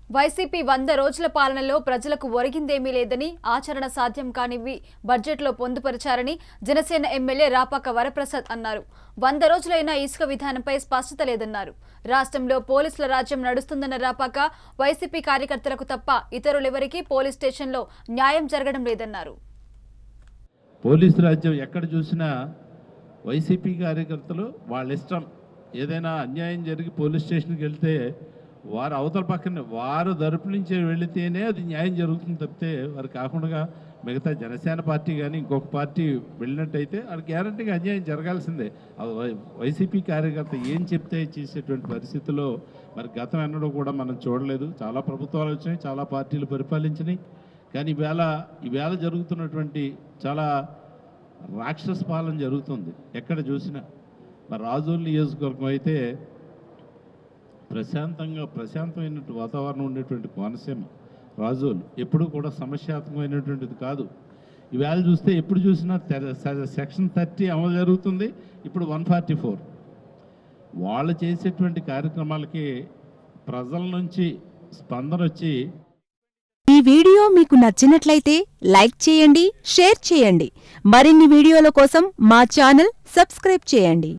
YCP వంద రోజుల పాలనలో ప్రజలకు ఒరిగిందేమీ లేదని ఆచరణ సాధ్యం కానివి బడ్జెట్లో పొందుపరిచారని జనసేన ఎమ్మెల్యే రాపాక వరప్రసాద్ అన్నారు వంద రోజులైన ఇసుక విధానంపై స్పష్టత లేదన్నారు రాష్ట్రంలో పోలీసుల రాజ్యం నడుస్తుందన్న రాపాక వైసీపీ కార్యకర్తలకు తప్ప ఇతరులెవరికీ పోలీస్ స్టేషన్లో న్యాయం జరగడం లేదన్నారు పోలీసు రాజ్యం ఎక్కడ చూసినా వైసీపీ కార్యకర్తలు వాళ్ళ ఇష్టం ఏదైనా అన్యాయం జరిగి పోలీస్ స్టేషన్కి వెళ్తే వారు అవతల పక్కన వారు తరపు నుంచి వెళితేనే అది న్యాయం జరుగుతుంది తప్పితే వారు కాకుండా మిగతా జనసేన పార్టీ కానీ ఇంకొక పార్టీ వెళ్ళినట్టయితే అది గ్యారంటీగా అన్యాయం జరగాల్సిందే ఆ వై- వైసీపీ కార్యకర్త ఏం చెప్తే చేసేటువంటి పరిస్థితిలో మరి గతం ఎన్నడూ కూడా మనం చూడలేదు చాలా ప్రభుత్వాలు వచ్చినాయి చాలా పార్టీలు పరిపాలించినాయి కానీ ఈవేళ ఈవేళ జరుగుతున్నటువంటి చాలా రాక్షస పాలన జరుగుతుంది ఎక్కడ చూసినా మరి రాజోలు నియోజకవర్గం అయితే ప్రశాంతంగా ప్రశాంతమైన వాతావరణం ఉండేటువంటి కోనసీమ రాజోలు ఎప్పుడూ కూడా సమస్యాత్మకమైనటువంటిది కాదు ఈవేళ చూస్తే ఎప్పుడు చూసినా తెర- సె- సెక్షన్ థర్టీ అమలు జరుగుతుంది ఇప్పుడు వన్ ఫార్టీ ఫోర్ వాళ్ళు చేసేటువంటి కార్యక్రమాలకి ప్రజల నుంచి స్పందన వచ్చి ఈ వీడియో మీకు నచ్చినట్లయితే లైక్ చేయండి షేర్ చేయండి మరిన్ని వీడియోల కోసం మా ఛానల్ సబ్స్క్రైబ్ చేయండి